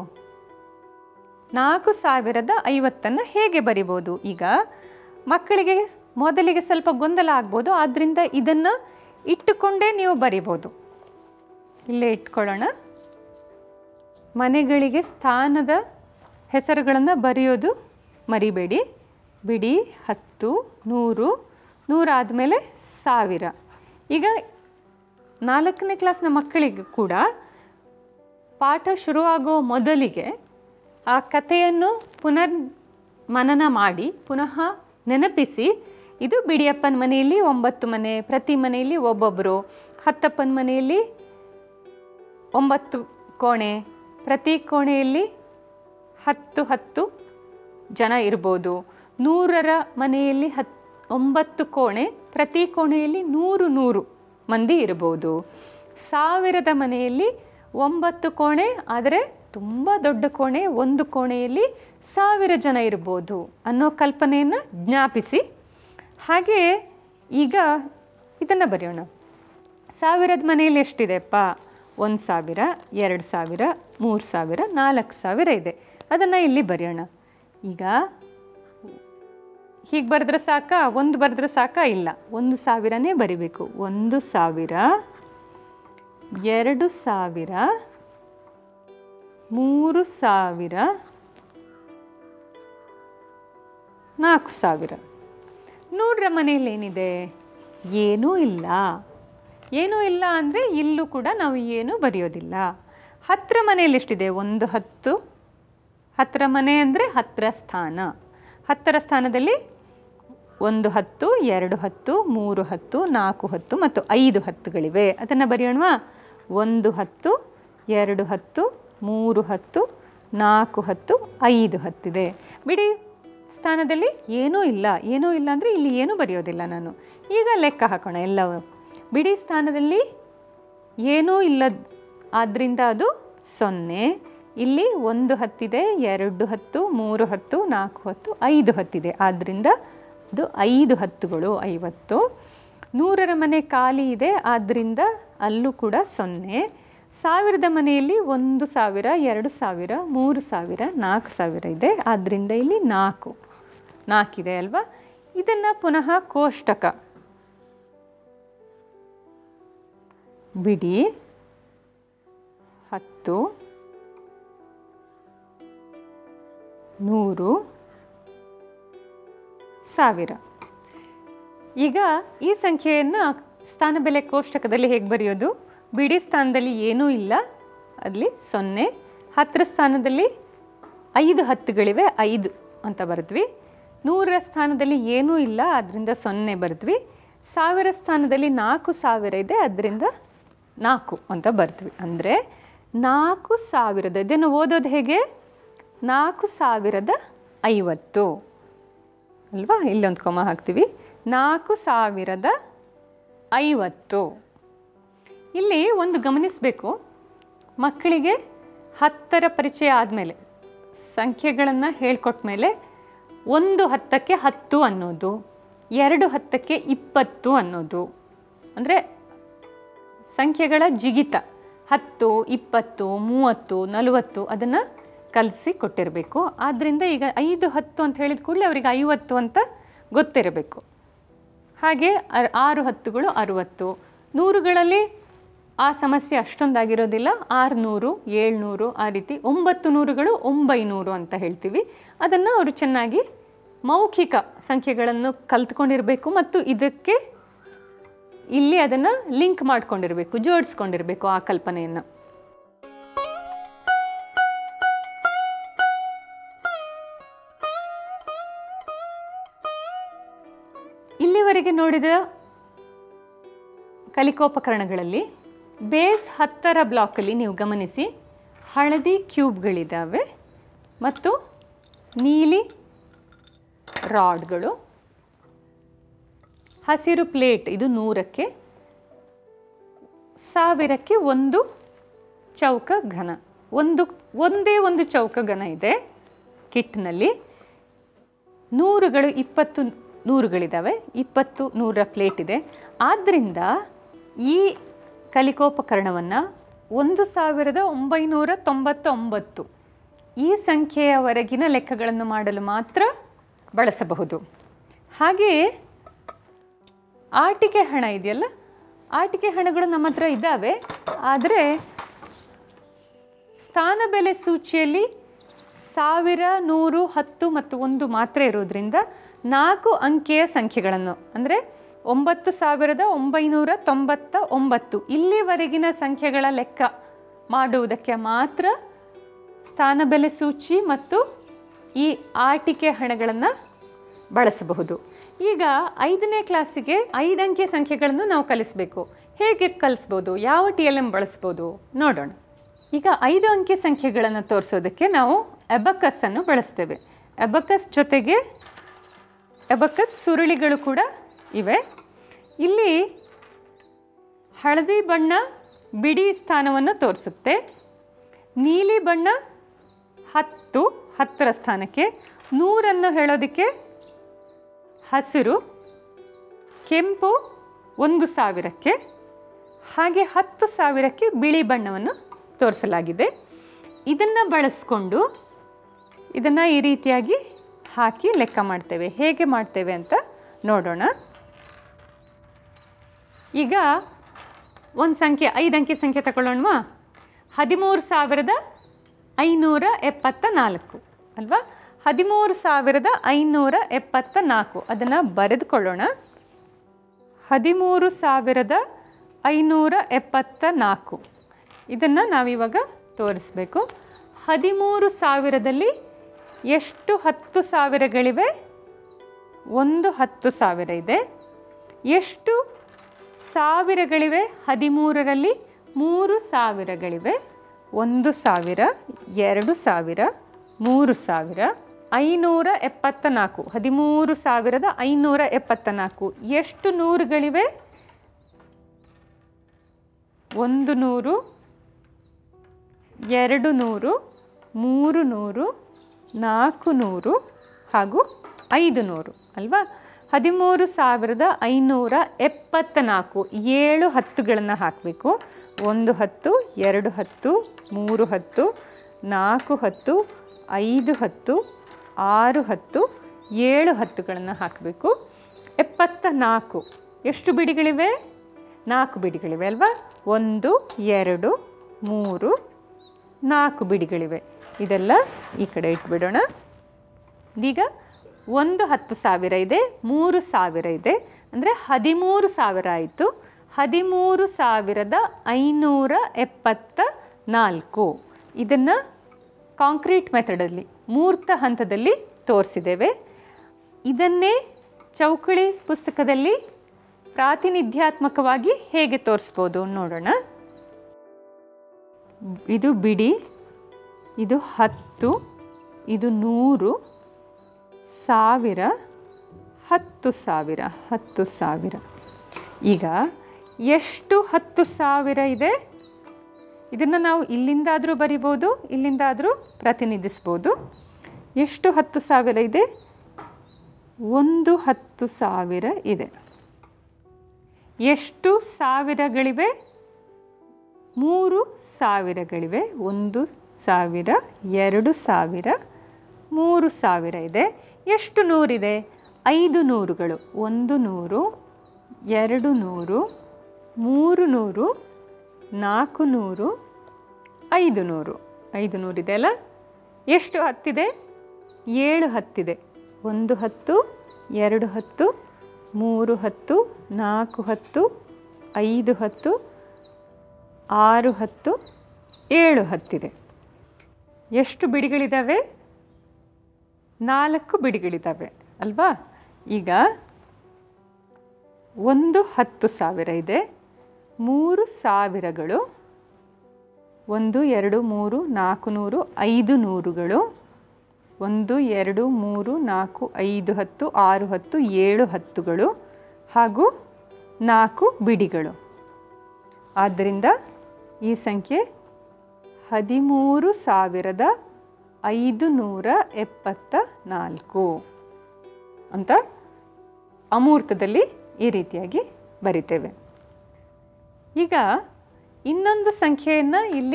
ನಾಲ್ಕು ಸಾವಿರದ ಐವತ್ತನ್ನು ಹೇಗೆ ಬರಿಬೋದು ಈಗ ಮಕ್ಕಳಿಗೆ ಮೊದಲಿಗೆ ಸ್ವಲ್ಪ ಗೊಂದಲ ಆಗ್ಬೋದು ಆದ್ದರಿಂದ ಇದನ್ನು ಇಟ್ಟುಕೊಂಡೇ ನೀವು ಬರಿಬೋದು ಇಲ್ಲೇ ಇಟ್ಕೊಳ್ಳೋಣ ಮನೆಗಳಿಗೆ ಸ್ಥಾನದ ಹೆಸರುಗಳನ್ನು ಬರೆಯೋದು ಮರಿಬೇಡಿ ಬಿಡಿ ಹತ್ತು ನೂರು ನೂರಾದಮೇಲೆ ಸಾವಿರ ಈಗ ನಾಲ್ಕನೇ ಕ್ಲಾಸ್ನ ಮಕ್ಕಳಿಗೆ ಕೂಡ ಪಾಠ ಶುರುವಾಗೋ ಮೊದಲಿಗೆ ಆ ಕಥೆಯನ್ನು ಪುನರ್ ಮನನ ಮಾಡಿ ಪುನಃ ನೆನಪಿಸಿ ಇದು ಬಿಡಿಯಪ್ಪನ ಮನೆಯಲ್ಲಿ ಒಂಬತ್ತು ಮನೆ ಪ್ರತಿ ಮನೆಯಲ್ಲಿ ಒಬ್ಬೊಬ್ಬರು ಹತ್ತಪ್ಪನ ಮನೆಯಲ್ಲಿ ಒಂಬತ್ತು ಕೋಣೆ ಪ್ರತಿ ಕೋಣೆಯಲ್ಲಿ ಹತ್ತು ಹತ್ತು ಜನ ಇರ್ಬೋದು ನೂರರ ಮನೆಯಲ್ಲಿ ಹತ್ ಒಂಬತ್ತು ಕೋಣೆ ಪ್ರತಿ ಕೋಣೆಯಲ್ಲಿ ನೂರು ನೂರು ಮಂದಿ ಇರ್ಬೋದು ಸಾವಿರದ ಮನೆಯಲ್ಲಿ ಒಂಬತ್ತು ಕೋಣೆ ಆದರೆ ತುಂಬ ದೊಡ್ಡ ಕೋಣೆ ಒಂದು ಕೋಣೆಯಲ್ಲಿ ಸಾವಿರ ಜನ ಇರ್ಬೋದು ಅನ್ನೋ ಕಲ್ಪನೆಯನ್ನು ಜ್ಞಾಪಿಸಿ ಹಾಗೆಯೇ ಈಗ ಇದನ್ನು ಬರೆಯೋಣ ಸಾವಿರದ ಮನೆಯಲ್ಲಿ ಎಷ್ಟಿದೆಪ್ಪ ಒಂದು ಸಾವಿರ ಎರಡು ಸಾವಿರ ಮೂರು ಸಾವಿರ ನಾಲ್ಕು ಸಾವಿರ ಇದೆ ಅದನ್ನು ಇಲ್ಲಿ ಬರೆಯೋಣ ಈಗ ಹೀಗೆ ಬರೆದ್ರೆ ಸಾಕ ಒಂದು ಬರೆದ್ರೆ ಸಾಕ ಇಲ್ಲ ಒಂದು ಸಾವಿರನೇ ಬರಿಬೇಕು ಒಂದು ಸಾವಿರ ಎರಡು ಸಾವಿರ ಮೂರು ಸಾವಿರ ನಾಲ್ಕು ಸಾವಿರ ನೂರರ ಮನೆಯಲ್ಲಿ ಏನಿದೆ ಏನೂ ಇಲ್ಲ ಏನೂ ಇಲ್ಲ ಅಂದರೆ ಇಲ್ಲೂ ಕೂಡ ನಾವು ಏನೂ ಬರೆಯೋದಿಲ್ಲ ಹತ್ತರ ಮನೆಯಲ್ಲಿ ಎಷ್ಟಿದೆ ಒಂದು ಹತ್ತು ಹತ್ತರ ಮನೆ ಅಂದರೆ ಹತ್ತರ ಸ್ಥಾನ ಹತ್ತರ ಸ್ಥಾನದಲ್ಲಿ ಒಂದು ಹತ್ತು ಎರಡು ಹತ್ತು ಮೂರು ಹತ್ತು ನಾಲ್ಕು ಹತ್ತು ಮತ್ತು ಐದು ಹತ್ತುಗಳಿವೆ ಅದನ್ನು ಬರೆಯೋಣವಾ ಒಂದು ಹತ್ತು ಎರಡು ಹತ್ತು ಮೂರು ಹತ್ತು ನಾಲ್ಕು ಹತ್ತು ಐದು ಹತ್ತಿದೆ ಬಿಡಿ ಸ್ಥಾನದಲ್ಲಿ ಏನೂ ಇಲ್ಲ ಏನೂ ಇಲ್ಲ ಅಂದರೆ ಇಲ್ಲಿ ಏನೂ ಬರೆಯೋದಿಲ್ಲ ನಾನು ಈಗ ಲೆಕ್ಕ ಹಾಕೋಣ ಎಲ್ಲವೂ ಬಿಡಿ ಸ್ಥಾನದಲ್ಲಿ ಏನೂ ಇಲ್ಲ ಆದ್ದರಿಂದ ಅದು ಸೊನ್ನೆ ಇಲ್ಲಿ ಒಂದು ಹತ್ತಿದೆ ಎರಡು ಹತ್ತು ಮೂರು ಹತ್ತು ನಾಲ್ಕು ಹತ್ತು ಐದು ಹತ್ತಿದೆ ಆದ್ದರಿಂದ ಅದು ಐದು ಹತ್ತುಗಳು ಐವತ್ತು ನೂರರ ಮನೆ ಖಾಲಿ ಇದೆ ಆದ್ದರಿಂದ ಅಲ್ಲೂ ಕೂಡ ಸೊನ್ನೆ ಸಾವಿರದ ಮನೆಯಲ್ಲಿ ಒಂದು ಸಾವಿರ ಎರಡು ಸಾವಿರ ಮೂರು ಸಾವಿರ ನಾಲ್ಕು ಸಾವಿರ ಇದೆ ಆದ್ದರಿಂದ ಇಲ್ಲಿ ನಾಲ್ಕು ನಾಲ್ಕಿದೆ ಅಲ್ವಾ ಇದನ್ನು ಪುನಃ ಕೋಷ್ಟಕ ಬಿಡಿ ಹತ್ತು ನೂರು ಸಾವಿರ ಈಗ ಈ ಸಂಖ್ಯೆಯನ್ನು ಸ್ಥಾನ ಬೆಲೆ ಕೋಷ್ಟಕದಲ್ಲಿ ಹೇಗೆ ಬರೆಯೋದು ಬಿಡಿ ಸ್ಥಾನದಲ್ಲಿ ಏನೂ ಇಲ್ಲ ಅಲ್ಲಿ ಸೊನ್ನೆ ಹತ್ತರ ಸ್ಥಾನದಲ್ಲಿ ಐದು ಹತ್ತುಗಳಿವೆ ಐದು ಅಂತ ಬರೆದ್ವಿ ನೂರರ ಸ್ಥಾನದಲ್ಲಿ ಏನೂ ಇಲ್ಲ ಅದರಿಂದ ಸೊನ್ನೆ ಬರೆದ್ವಿ ಸಾವಿರ ಸ್ಥಾನದಲ್ಲಿ ನಾಲ್ಕು ಸಾವಿರ ಇದೆ ಅದರಿಂದ ನಾಲ್ಕು ಅಂತ ಬರ್ದ್ವಿ ಅಂದರೆ ನಾಲ್ಕು ಸಾವಿರದ ಇದನ್ನು ಓದೋದು ಹೇಗೆ ನಾಲ್ಕು ಸಾವಿರದ ಐವತ್ತು ಅಲ್ವಾ ಇಲ್ಲೊಂದು ಕೊಮ ಹಾಕ್ತೀವಿ ನಾಲ್ಕು ಸಾವಿರದ ಐವತ್ತು ಇಲ್ಲಿ ಒಂದು ಗಮನಿಸಬೇಕು ಮಕ್ಕಳಿಗೆ ಹತ್ತರ ಪರಿಚಯ ಆದಮೇಲೆ ಸಂಖ್ಯೆಗಳನ್ನು ಹೇಳ್ಕೊಟ್ಟ ಮೇಲೆ ಒಂದು ಹತ್ತಕ್ಕೆ ಹತ್ತು ಅನ್ನೋದು ಎರಡು ಹತ್ತಕ್ಕೆ ಇಪ್ಪತ್ತು ಅನ್ನೋದು ಅಂದರೆ ಸಂಖ್ಯೆಗಳ ಜಿಗಿತ ಹತ್ತು ಇಪ್ಪತ್ತು ಮೂವತ್ತು ನಲವತ್ತು ಅದನ್ನು ಕಲಿಸಿ ಕೊಟ್ಟಿರಬೇಕು ಆದ್ದರಿಂದ ಈಗ ಐದು ಹತ್ತು ಅಂತ ಹೇಳಿದ ಕೂಡಲೇ ಅವರಿಗೆ ಐವತ್ತು ಅಂತ ಗೊತ್ತಿರಬೇಕು ಹಾಗೆ ಅರ್- ಆರು ಹತ್ತುಗಳು ಅರುವತ್ತು ನೂರುಗಳಲ್ಲಿ ಆ ಸಮಸ್ಯೆ ಅಷ್ಟೊಂದಾಗಿರೋದಿಲ್ಲ ಆರುನೂರು ಏಳ್ನೂರು ಆ ರೀತಿ ಒಂಬತ್ತು ನೂರುಗಳು ಒಂಬೈನೂರು ಅಂತ ಹೇಳ್ತೀವಿ ಅದನ್ನು ಅವರು ಚೆನ್ನಾಗಿ ಮೌಖಿಕ ಸಂಖ್ಯೆಗಳನ್ನು ಕಲ್ತ್ಕೊಂಡಿರಬೇಕು ಮತ್ತು ಇದಕ್ಕೆ ಇಲ್ಲಿ ಅದನ್ನು ಲಿಂಕ್ ಮಾಡ್ಕೊಂಡಿರಬೇಕು ಜೋಡಿಸ್ಕೊಂಡಿರಬೇಕು ಆ ಕಲ್ಪನೆಯನ್ನು ಇಲ್ಲಿವರೆಗೆ ನೋಡಿದ ಕಲಿಕೋಪಕರಣಗಳಲ್ಲಿ ಬೇಸ್ ಹತ್ತರ ಬ್ಲಾಕಲ್ಲಿ ನೀವು ಗಮನಿಸಿ ಹಳದಿ ಕ್ಯೂಬ್ಗಳಿದ್ದಾವೆ ಮತ್ತು ನೀಲಿ ರಾಡ್ಗಳು ಹಸಿರು ಪ್ಲೇಟ್ ಇದು ನೂರಕ್ಕೆ ಸಾವಿರಕ್ಕೆ ಒಂದು ಚೌಕ ಘನ ಒಂದು ಒಂದೇ ಒಂದು ಚೌಕ ಘನ ಇದೆ ಕಿಟ್ನಲ್ಲಿ ನೂರುಗಳು ಇಪ್ಪತ್ತು ನೂರುಗಳಿದ್ದಾವೆ ಇಪ್ಪತ್ತು ನೂರರ ಪ್ಲೇಟ್ ಇದೆ ಆದ್ದರಿಂದ ಈ ಕಲಿಕೋಪಕರಣವನ್ನು ಒಂದು ಸಾವಿರದ ಒಂಬೈನೂರ ತೊಂಬತ್ತೊಂಬತ್ತು ಈ ಸಂಖ್ಯೆಯವರೆಗಿನ ಲೆಕ್ಕಗಳನ್ನು ಮಾಡಲು ಮಾತ್ರ ಬಳಸಬಹುದು ಹಾಗೆಯೇ ಆಟಿಕೆ ಹಣ ಇದೆಯಲ್ಲ ಆಟಿಕೆ ಹಣಗಳು ನಮ್ಮ ಹತ್ರ ಇದ್ದಾವೆ ಆದರೆ ಸ್ಥಾನ ಬೆಲೆ ಸೂಚಿಯಲ್ಲಿ ಸಾವಿರ ನೂರು ಹತ್ತು ಮತ್ತು ಒಂದು ಮಾತ್ರ ಇರೋದ್ರಿಂದ ನಾಲ್ಕು ಅಂಕೆಯ ಸಂಖ್ಯೆಗಳನ್ನು ಅಂದರೆ ಒಂಬತ್ತು ಸಾವಿರದ ಒಂಬೈನೂರ ತೊಂಬತ್ತ ಒಂಬತ್ತು ಇಲ್ಲಿವರೆಗಿನ ಸಂಖ್ಯೆಗಳ ಲೆಕ್ಕ ಮಾಡುವುದಕ್ಕೆ ಮಾತ್ರ ಸ್ಥಾನ ಬೆಲೆ ಸೂಚಿ ಮತ್ತು ಈ ಆಟಿಕೆ ಹಣಗಳನ್ನು ಬಳಸಬಹುದು ಈಗ ಐದನೇ ಕ್ಲಾಸಿಗೆ ಐದು ಅಂಕೆ ಸಂಖ್ಯೆಗಳನ್ನು ನಾವು ಕಲಿಸಬೇಕು ಹೇಗೆ ಕಲಿಸ್ಬೋದು ಯಾವ ಟಿ ಎಲ್ ಎಮ್ ಬಳಸ್ಬೋದು ನೋಡೋಣ ಈಗ ಐದು ಅಂಕೆ ಸಂಖ್ಯೆಗಳನ್ನು ತೋರಿಸೋದಕ್ಕೆ ನಾವು ಎಬಕಸ್ಸನ್ನು ಬಳಸ್ತೇವೆ ಎಬಕಸ್ ಜೊತೆಗೆ ಎಬಕಸ್ ಸುರುಳಿಗಳು ಕೂಡ ಇವೆ ಇಲ್ಲಿ ಹಳದಿ ಬಣ್ಣ ಬಿಡಿ ಸ್ಥಾನವನ್ನು ತೋರಿಸುತ್ತೆ ನೀಲಿ ಬಣ್ಣ ಹತ್ತು ಹತ್ತರ ಸ್ಥಾನಕ್ಕೆ ನೂರನ್ನು ಹೇಳೋದಕ್ಕೆ ಹಸಿರು ಕೆಂಪು ಒಂದು ಸಾವಿರಕ್ಕೆ ಹಾಗೆ ಹತ್ತು ಸಾವಿರಕ್ಕೆ ಬಿಳಿ ಬಣ್ಣವನ್ನು ತೋರಿಸಲಾಗಿದೆ ಇದನ್ನು ಬಳಸ್ಕೊಂಡು ಇದನ್ನು ಈ ರೀತಿಯಾಗಿ ಹಾಕಿ ಲೆಕ್ಕ ಮಾಡ್ತೇವೆ ಹೇಗೆ ಮಾಡ್ತೇವೆ ಅಂತ ನೋಡೋಣ ಈಗ ಒಂದು ಸಂಖ್ಯೆ ಐದು ಅಂಕಿ ಸಂಖ್ಯೆ ತಗೊಳ್ಳೋಣವಾ ಹದಿಮೂರು ಸಾವಿರದ ಐನೂರ ಎಪ್ಪತ್ತ ನಾಲ್ಕು ಅಲ್ವಾ ಹದಿಮೂರು ಸಾವಿರದ ಐನೂರ ಎಪ್ಪತ್ತ ನಾಲ್ಕು ಅದನ್ನು ಬರೆದುಕೊಳ್ಳೋಣ ಹದಿಮೂರು ಸಾವಿರದ ಐನೂರ ಎಪ್ಪತ್ತ ನಾಲ್ಕು ಇದನ್ನು ನಾವಿವಾಗ ತೋರಿಸ್ಬೇಕು ಹದಿಮೂರು ಸಾವಿರದಲ್ಲಿ ಎಷ್ಟು ಹತ್ತು ಸಾವಿರಗಳಿವೆ ಒಂದು ಹತ್ತು ಸಾವಿರ ಇದೆ ಎಷ್ಟು ಸಾವಿರಗಳಿವೆ ಹದಿಮೂರರಲ್ಲಿ ಮೂರು ಸಾವಿರಗಳಿವೆ ಒಂದು ಸಾವಿರ ಎರಡು ಸಾವಿರ ಮೂರು ಸಾವಿರ ಐನೂರ ಎಪ್ಪತ್ತ ನಾಲ್ಕು ಹದಿಮೂರು ಸಾವಿರದ ಐನೂರ ಎಪ್ಪತ್ತ ನಾಲ್ಕು ಎಷ್ಟು ನೂರುಗಳಿವೆ ಒಂದು ನೂರು ಎರಡು ನೂರು ಮೂರು ನೂರು ನಾಲ್ಕು ನೂರು ಹಾಗೂ ಐದು ನೂರು ಅಲ್ವಾ ಹದಿಮೂರು ಸಾವಿರದ ಐನೂರ ಎಪ್ಪತ್ತ ನಾಲ್ಕು ಏಳು ಹತ್ತುಗಳನ್ನು ಹಾಕಬೇಕು ಒಂದು ಹತ್ತು ಎರಡು ಹತ್ತು ಮೂರು ಹತ್ತು ನಾಲ್ಕು ಹತ್ತು ಐದು ಹತ್ತು ಆರು ಹತ್ತು ಏಳು ಹತ್ತುಗಳನ್ನು ಹಾಕಬೇಕು ಎಪ್ಪತ್ತ ನಾಲ್ಕು ಎಷ್ಟು ಬಿಡಿಗಳಿವೆ ನಾಲ್ಕು ಬಿಡಿಗಳಿವೆ ಅಲ್ವಾ ಒಂದು ಎರಡು ಮೂರು ನಾಲ್ಕು ಬಿಡಿಗಳಿವೆ ಇದೆಲ್ಲ ಈ ಕಡೆ ಇಟ್ಬಿಡೋಣ ಈಗ ಒಂದು ಹತ್ತು ಸಾವಿರ ಇದೆ ಮೂರು ಸಾವಿರ ಇದೆ ಅಂದರೆ ಹದಿಮೂರು ಸಾವಿರ ಆಯಿತು ಹದಿಮೂರು ಸಾವಿರದ ಐನೂರ ಎಪ್ಪತ್ತ ನಾಲ್ಕು ಇದನ್ನು ಕಾಂಕ್ರೀಟ್ ಮೆಥಡಲ್ಲಿ ಮೂರ್ತ ಹಂತದಲ್ಲಿ ತೋರಿಸಿದ್ದೇವೆ ಇದನ್ನೇ ಚೌಕಳಿ ಪುಸ್ತಕದಲ್ಲಿ ಪ್ರಾತಿನಿಧ್ಯಾತ್ಮಕವಾಗಿ ಹೇಗೆ ತೋರಿಸ್ಬೋದು ನೋಡೋಣ ಇದು ಬಿಡಿ ಇದು ಹತ್ತು ಇದು ನೂರು ಸಾವಿರ ಹತ್ತು ಸಾವಿರ ಹತ್ತು ಸಾವಿರ ಈಗ ಎಷ್ಟು ಹತ್ತು ಸಾವಿರ ಇದೆ ಇದನ್ನು ನಾವು ಇಲ್ಲಿಂದಾದರೂ ಬರಿಬೋದು ಇಲ್ಲಿಂದಾದರೂ ಪ್ರತಿನಿಧಿಸ್ಬೋದು ಎಷ್ಟು ಹತ್ತು ಸಾವಿರ ಇದೆ ಒಂದು ಹತ್ತು ಸಾವಿರ ಇದೆ ಎಷ್ಟು ಸಾವಿರಗಳಿವೆ ಮೂರು ಸಾವಿರಗಳಿವೆ ಒಂದು ಸಾವಿರ ಎರಡು ಸಾವಿರ ಮೂರು ಸಾವಿರ ಇದೆ ಎಷ್ಟು ನೂರಿದೆ ಐದು ನೂರುಗಳು ಒಂದು ನೂರು ಎರಡು ನೂರು ಮೂರು ನೂರು ನಾಲ್ಕು ನೂರು ಐದು ನೂರು ಐದು ನೂರಿದೆ ಅಲ್ಲ ಎಷ್ಟು ಹತ್ತಿದೆ ಏಳು ಹತ್ತಿದೆ ಒಂದು ಹತ್ತು ಎರಡು ಹತ್ತು ಮೂರು ಹತ್ತು ನಾಲ್ಕು ಹತ್ತು ಐದು ಹತ್ತು ಆರು ಹತ್ತು ಏಳು ಹತ್ತಿದೆ ಎಷ್ಟು ಬಿಡಿಗಳಿದ್ದಾವೆ ನಾಲ್ಕು ಬಿಡಿಗಳಿದ್ದಾವೆ ಅಲ್ವಾ ಈಗ ಒಂದು ಹತ್ತು ಸಾವಿರ ಇದೆ ಮೂರು ಸಾವಿರಗಳು ಒಂದು ಎರಡು ಮೂರು ನಾಲ್ಕು ನೂರು ಐದು ನೂರುಗಳು ಒಂದು ಎರಡು ಮೂರು ನಾಲ್ಕು ಐದು ಹತ್ತು ಆರು ಹತ್ತು ಏಳು ಹತ್ತುಗಳು ಹಾಗೂ ನಾಲ್ಕು ಬಿಡಿಗಳು ಆದ್ದರಿಂದ ಈ ಸಂಖ್ಯೆ ಹದಿಮೂರು ಸಾವಿರದ ಐದು ನೂರ ಎಪ್ಪತ್ತ ನಾಲ್ಕು ಅಂತ ಅಮೂರ್ತದಲ್ಲಿ ಈ ರೀತಿಯಾಗಿ ಬರಿತೇವೆ ಈಗ ಇನ್ನೊಂದು ಸಂಖ್ಯೆಯನ್ನು ಇಲ್ಲಿ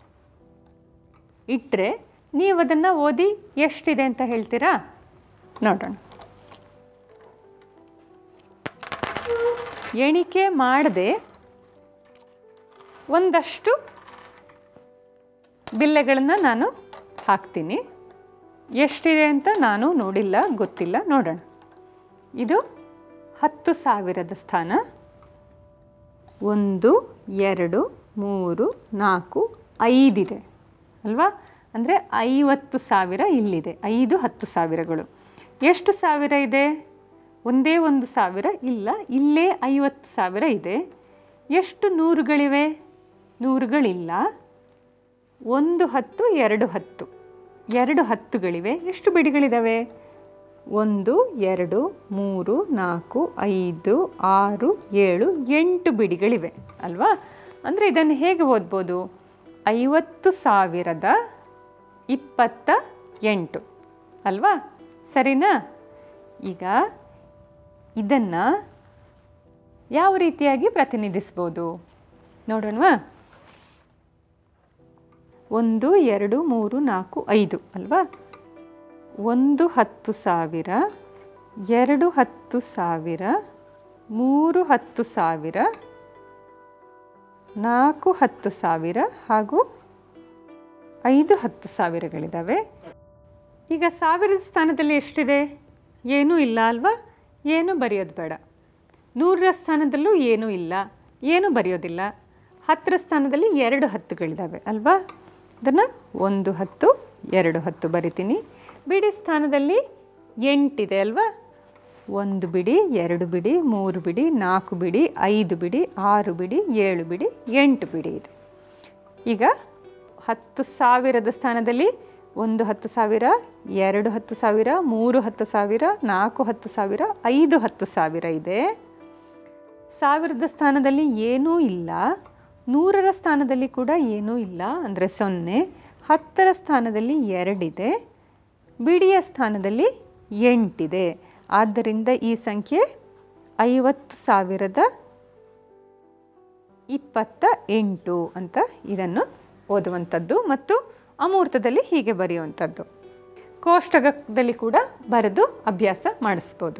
ಇಟ್ಟರೆ ನೀವು ಅದನ್ನು ಓದಿ ಎಷ್ಟಿದೆ ಅಂತ ಹೇಳ್ತೀರಾ ನೋಡೋಣ ಎಣಿಕೆ ಮಾಡದೆ ಒಂದಷ್ಟು ಬಿಲ್ಲೆಗಳನ್ನು ನಾನು ಹಾಕ್ತೀನಿ ಎಷ್ಟಿದೆ ಅಂತ ನಾನು ನೋಡಿಲ್ಲ ಗೊತ್ತಿಲ್ಲ ನೋಡೋಣ ಇದು ಹತ್ತು ಸಾವಿರದ ಸ್ಥಾನ ಒಂದು ಎರಡು ಮೂರು ನಾಲ್ಕು ಐದಿದೆ ಅಲ್ವಾ ಅಂದರೆ ಐವತ್ತು ಸಾವಿರ ಇಲ್ಲಿದೆ ಐದು ಹತ್ತು ಸಾವಿರಗಳು ಎಷ್ಟು ಸಾವಿರ ಇದೆ ಒಂದೇ ಒಂದು ಸಾವಿರ ಇಲ್ಲ ಇಲ್ಲೇ ಐವತ್ತು ಸಾವಿರ ಇದೆ ಎಷ್ಟು ನೂರುಗಳಿವೆ ನೂರುಗಳಿಲ್ಲ ಒಂದು ಹತ್ತು ಎರಡು ಹತ್ತು ಎರಡು ಹತ್ತುಗಳಿವೆ ಎಷ್ಟು ಬಿಡಿಗಳಿದ್ದಾವೆ ಒಂದು ಎರಡು ಮೂರು ನಾಲ್ಕು ಐದು ಆರು ಏಳು ಎಂಟು ಬಿಡಿಗಳಿವೆ ಅಲ್ವಾ ಅಂದರೆ ಇದನ್ನು ಹೇಗೆ ಓದ್ಬೋದು ಐವತ್ತು ಸಾವಿರದ ಇಪ್ಪತ್ತ ಎಂಟು ಅಲ್ವಾ ಸರಿನಾ ಈಗ ಇದನ್ನು ಯಾವ ರೀತಿಯಾಗಿ ಪ್ರತಿನಿಧಿಸ್ಬೋದು ನೋಡೋಣವಾ ಒಂದು ಎರಡು ಮೂರು ನಾಲ್ಕು ಐದು ಅಲ್ವಾ ಒಂದು ಹತ್ತು ಸಾವಿರ ಎರಡು ಹತ್ತು ಸಾವಿರ ಮೂರು ಹತ್ತು ಸಾವಿರ ನಾಲ್ಕು ಹತ್ತು ಸಾವಿರ ಹಾಗೂ ಐದು ಹತ್ತು ಸಾವಿರಗಳಿದ್ದಾವೆ ಈಗ ಸಾವಿರದ ಸ್ಥಾನದಲ್ಲಿ ಎಷ್ಟಿದೆ ಏನೂ ಇಲ್ಲ ಅಲ್ವಾ ಏನೂ ಬರೆಯೋದು ಬೇಡ ನೂರರ ಸ್ಥಾನದಲ್ಲೂ ಏನೂ ಇಲ್ಲ ಏನೂ ಬರೆಯೋದಿಲ್ಲ ಹತ್ತರ ಸ್ಥಾನದಲ್ಲಿ ಎರಡು ಹತ್ತುಗಳಿದ್ದಾವೆ ಅಲ್ವಾ ಅದನ್ನು ಒಂದು ಹತ್ತು ಎರಡು ಹತ್ತು ಬರಿತೀನಿ ಬಿಡಿ ಸ್ಥಾನದಲ್ಲಿ ಎಂಟಿದೆ ಅಲ್ವಾ ಒಂದು ಬಿಡಿ ಎರಡು ಬಿಡಿ ಮೂರು ಬಿಡಿ ನಾಲ್ಕು ಬಿಡಿ ಐದು ಬಿಡಿ ಆರು ಬಿಡಿ ಏಳು ಬಿಡಿ ಎಂಟು ಬಿಡಿ ಇದೆ ಈಗ ಹತ್ತು ಸಾವಿರದ ಸ್ಥಾನದಲ್ಲಿ ಒಂದು ಹತ್ತು ಸಾವಿರ ಎರಡು ಹತ್ತು ಸಾವಿರ ಮೂರು ಹತ್ತು ಸಾವಿರ ನಾಲ್ಕು ಹತ್ತು ಸಾವಿರ ಐದು ಹತ್ತು ಸಾವಿರ ಇದೆ ಸಾವಿರದ ಸ್ಥಾನದಲ್ಲಿ ಏನೂ ಇಲ್ಲ ನೂರರ ಸ್ಥಾನದಲ್ಲಿ ಕೂಡ ಏನೂ ಇಲ್ಲ ಅಂದರೆ ಸೊನ್ನೆ ಹತ್ತರ ಸ್ಥಾನದಲ್ಲಿ ಎರಡಿದೆ ಬಿಡಿಯ ಸ್ಥಾನದಲ್ಲಿ ಎಂಟಿದೆ ಆದ್ದರಿಂದ ಈ ಸಂಖ್ಯೆ ಐವತ್ತು ಸಾವಿರದ ಇಪ್ಪತ್ತ ಎಂಟು ಅಂತ ಇದನ್ನು ಓದುವಂಥದ್ದು ಮತ್ತು ಅಮೂರ್ತದಲ್ಲಿ ಹೀಗೆ ಬರೆಯುವಂಥದ್ದು ಕೋಷ್ಟಕದಲ್ಲಿ ಕೂಡ ಬರೆದು ಅಭ್ಯಾಸ ಮಾಡಿಸ್ಬೋದು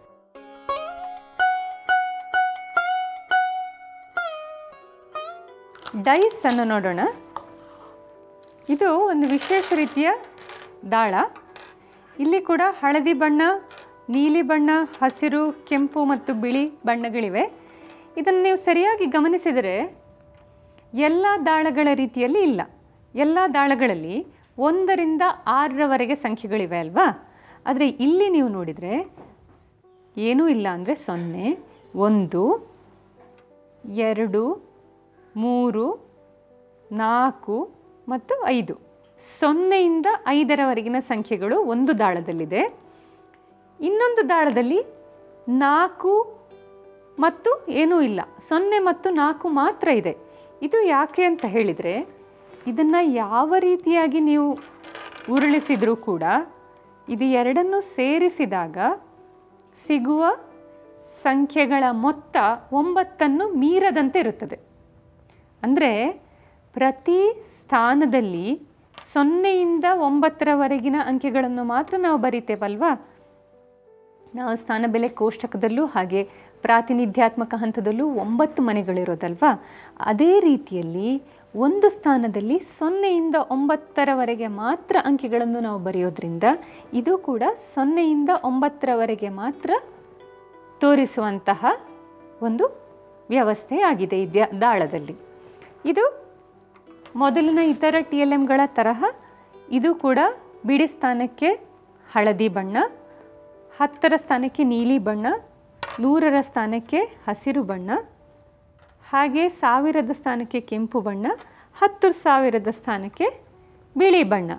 ಡೈಸ್ ಅನ್ನು ನೋಡೋಣ ಇದು ಒಂದು ವಿಶೇಷ ರೀತಿಯ ದಾಳ ಇಲ್ಲಿ ಕೂಡ ಹಳದಿ ಬಣ್ಣ ನೀಲಿ ಬಣ್ಣ ಹಸಿರು ಕೆಂಪು ಮತ್ತು ಬಿಳಿ ಬಣ್ಣಗಳಿವೆ ಇದನ್ನು ನೀವು ಸರಿಯಾಗಿ ಗಮನಿಸಿದರೆ ಎಲ್ಲ ದಾಳಗಳ ರೀತಿಯಲ್ಲಿ ಇಲ್ಲ ಎಲ್ಲ ದಾಳಗಳಲ್ಲಿ ಒಂದರಿಂದ ಆರರವರೆಗೆ ಸಂಖ್ಯೆಗಳಿವೆ ಅಲ್ವಾ ಆದರೆ ಇಲ್ಲಿ ನೀವು ನೋಡಿದರೆ ಏನೂ ಇಲ್ಲ ಅಂದರೆ ಸೊನ್ನೆ ಒಂದು ಎರಡು ಮೂರು ನಾಲ್ಕು ಮತ್ತು ಐದು ಸೊನ್ನೆಯಿಂದ ಐದರವರೆಗಿನ ಸಂಖ್ಯೆಗಳು ಒಂದು ದಾಳದಲ್ಲಿದೆ ಇನ್ನೊಂದು ದಾಳದಲ್ಲಿ ನಾಲ್ಕು ಮತ್ತು ಏನೂ ಇಲ್ಲ ಸೊನ್ನೆ ಮತ್ತು ನಾಲ್ಕು ಮಾತ್ರ ಇದೆ ಇದು ಯಾಕೆ ಅಂತ ಹೇಳಿದರೆ ಇದನ್ನು ಯಾವ ರೀತಿಯಾಗಿ ನೀವು ಉರುಳಿಸಿದರೂ ಕೂಡ ಇದು ಎರಡನ್ನು ಸೇರಿಸಿದಾಗ ಸಿಗುವ ಸಂಖ್ಯೆಗಳ ಮೊತ್ತ ಒಂಬತ್ತನ್ನು ಮೀರದಂತೆ ಇರುತ್ತದೆ ಅಂದರೆ ಪ್ರತಿ ಸ್ಥಾನದಲ್ಲಿ ಸೊನ್ನೆಯಿಂದ ಒಂಬತ್ತರವರೆಗಿನ ಅಂಕೆಗಳನ್ನು ಮಾತ್ರ ನಾವು ಬರಿತೇವಲ್ವಾ ನಾವು ಸ್ಥಾನ ಬೆಲೆ ಕೋಷ್ಟಕದಲ್ಲೂ ಹಾಗೆ ಪ್ರಾತಿನಿಧ್ಯಾತ್ಮಕ ಹಂತದಲ್ಲೂ ಒಂಬತ್ತು ಮನೆಗಳಿರೋದಲ್ವಾ ಅದೇ ರೀತಿಯಲ್ಲಿ ಒಂದು ಸ್ಥಾನದಲ್ಲಿ ಸೊನ್ನೆಯಿಂದ ಒಂಬತ್ತರವರೆಗೆ ಮಾತ್ರ ಅಂಕಿಗಳನ್ನು ನಾವು ಬರೆಯೋದ್ರಿಂದ ಇದು ಕೂಡ ಸೊನ್ನೆಯಿಂದ ಒಂಬತ್ತರವರೆಗೆ ಮಾತ್ರ ತೋರಿಸುವಂತಹ ಒಂದು ವ್ಯವಸ್ಥೆ ಆಗಿದೆ ಈ ದ್ಯಾ- ದಾಳದಲ್ಲಿ ಇದು ಮೊದಲಿನ ಇತರ ಟಿ ಎಲ್ ಎಮ್ಗಳ ತರಹ ಇದು ಕೂಡ ಬಿಡಿ ಸ್ಥಾನಕ್ಕೆ ಹಳದಿ ಬಣ್ಣ ಹತ್ತರ ಸ್ಥಾನಕ್ಕೆ ನೀಲಿ ಬಣ್ಣ ನೂರರ ಸ್ಥಾನಕ್ಕೆ ಹಸಿರು ಬಣ್ಣ ಹಾಗೆ ಸಾವಿರದ ಸ್ಥಾನಕ್ಕೆ ಕೆಂಪು ಬಣ್ಣ ಹತ್ತು ಸಾವಿರದ ಸ್ಥಾನಕ್ಕೆ ಬಿಳಿ ಬಣ್ಣ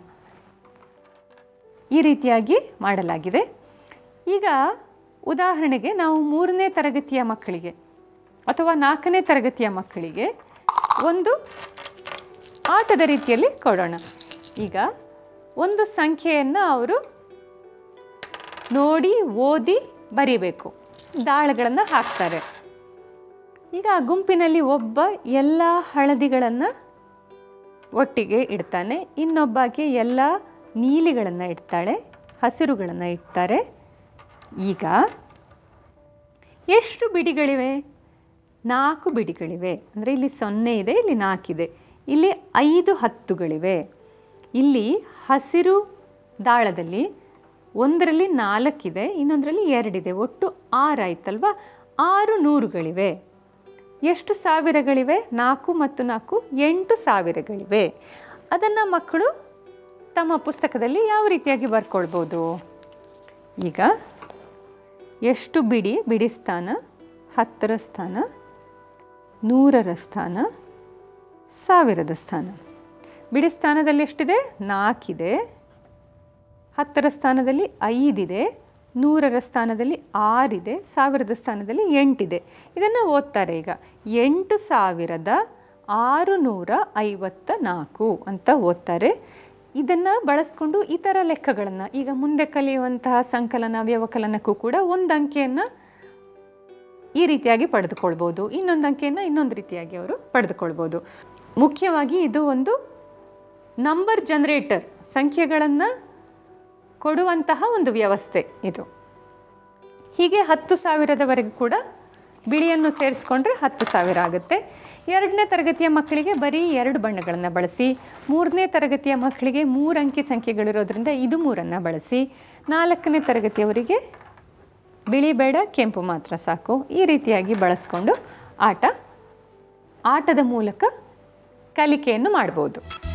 ಈ ರೀತಿಯಾಗಿ ಮಾಡಲಾಗಿದೆ ಈಗ ಉದಾಹರಣೆಗೆ ನಾವು ಮೂರನೇ ತರಗತಿಯ ಮಕ್ಕಳಿಗೆ ಅಥವಾ ನಾಲ್ಕನೇ ತರಗತಿಯ ಮಕ್ಕಳಿಗೆ ಒಂದು ಆಟದ ರೀತಿಯಲ್ಲಿ ಕೊಡೋಣ ಈಗ ಒಂದು ಸಂಖ್ಯೆಯನ್ನು ಅವರು ನೋಡಿ ಓದಿ ಬರಿಬೇಕು ದಾಳಗಳನ್ನು ಹಾಕ್ತಾರೆ ಈಗ ಆ ಗುಂಪಿನಲ್ಲಿ ಒಬ್ಬ ಎಲ್ಲ ಹಳದಿಗಳನ್ನು ಒಟ್ಟಿಗೆ ಇಡ್ತಾನೆ ಇನ್ನೊಬ್ಬಾಕೆ ಎಲ್ಲ ನೀಲಿಗಳನ್ನು ಇಡ್ತಾಳೆ ಹಸಿರುಗಳನ್ನು ಇಡ್ತಾರೆ ಈಗ ಎಷ್ಟು ಬಿಡಿಗಳಿವೆ ನಾಲ್ಕು ಬಿಡಿಗಳಿವೆ ಅಂದರೆ ಇಲ್ಲಿ ಸೊನ್ನೆ ಇದೆ ಇಲ್ಲಿ ನಾಲ್ಕಿದೆ ಇಲ್ಲಿ ಐದು ಹತ್ತುಗಳಿವೆ ಇಲ್ಲಿ ಹಸಿರು ದಾಳದಲ್ಲಿ ಒಂದರಲ್ಲಿ ನಾಲ್ಕಿದೆ ಇನ್ನೊಂದರಲ್ಲಿ ಎರಡಿದೆ ಒಟ್ಟು ಆರು ಆಯ್ತಲ್ವಾ ಆರು ನೂರುಗಳಿವೆ ಎಷ್ಟು ಸಾವಿರಗಳಿವೆ ನಾಲ್ಕು ಮತ್ತು ನಾಲ್ಕು ಎಂಟು ಸಾವಿರಗಳಿವೆ ಅದನ್ನು ಮಕ್ಕಳು ತಮ್ಮ ಪುಸ್ತಕದಲ್ಲಿ ಯಾವ ರೀತಿಯಾಗಿ ಬರ್ಕೊಳ್ಬೋದು ಈಗ ಎಷ್ಟು ಬಿಡಿ ಬಿಡಿ ಸ್ಥಾನ ಹತ್ತರ ಸ್ಥಾನ ನೂರರ ಸ್ಥಾನ ಸಾವಿರದ ಸ್ಥಾನ ಬಿಡಿ ಸ್ಥಾನದಲ್ಲಿ ಎಷ್ಟಿದೆ ನಾಲ್ಕಿದೆ ಹತ್ತರ ಸ್ಥಾನದಲ್ಲಿ ಐದಿದೆ ನೂರರ ಸ್ಥಾನದಲ್ಲಿ ಆರಿದೆ ಸಾವಿರದ ಸ್ಥಾನದಲ್ಲಿ ಎಂಟಿದೆ ಇದನ್ನು ಓದ್ತಾರೆ ಈಗ ಎಂಟು ಸಾವಿರದ ಆರು ನೂರ ಐವತ್ತ ನಾಲ್ಕು ಅಂತ ಓದ್ತಾರೆ ಇದನ್ನು ಬಳಸ್ಕೊಂಡು ಇತರ ಲೆಕ್ಕಗಳನ್ನು ಈಗ ಮುಂದೆ ಕಲಿಯುವಂತಹ ಸಂಕಲನ ವ್ಯವಕಲನಕ್ಕೂ ಕೂಡ ಒಂದು ಅಂಕೆಯನ್ನು ಈ ರೀತಿಯಾಗಿ ಪಡೆದುಕೊಳ್ಬೋದು ಇನ್ನೊಂದು ಅಂಕೆಯನ್ನು ಇನ್ನೊಂದು ರೀತಿಯಾಗಿ ಅವರು ಪಡೆದುಕೊಳ್ಬೋದು ಮುಖ್ಯವಾಗಿ ಇದು ಒಂದು ನಂಬರ್ ಜನರೇಟರ್ ಸಂಖ್ಯೆಗಳನ್ನು ಕೊಡುವಂತಹ ಒಂದು ವ್ಯವಸ್ಥೆ ಇದು ಹೀಗೆ ಹತ್ತು ಸಾವಿರದವರೆಗೂ ಕೂಡ ಬಿಳಿಯನ್ನು ಸೇರಿಸ್ಕೊಂಡ್ರೆ ಹತ್ತು ಸಾವಿರ ಆಗುತ್ತೆ ಎರಡನೇ ತರಗತಿಯ ಮಕ್ಕಳಿಗೆ ಬರೀ ಎರಡು ಬಣ್ಣಗಳನ್ನು ಬಳಸಿ ಮೂರನೇ ತರಗತಿಯ ಮಕ್ಕಳಿಗೆ ಮೂರು ಅಂಕಿ ಸಂಖ್ಯೆಗಳಿರೋದ್ರಿಂದ ಇದು ಮೂರನ್ನು ಬಳಸಿ ನಾಲ್ಕನೇ ತರಗತಿಯವರಿಗೆ ಬಿಳಿ ಬೇಡ ಕೆಂಪು ಮಾತ್ರ ಸಾಕು ಈ ರೀತಿಯಾಗಿ ಬಳಸ್ಕೊಂಡು ಆಟ ಆಟದ ಮೂಲಕ ಕಲಿಕೆಯನ್ನು ಮಾಡ್ಬೋದು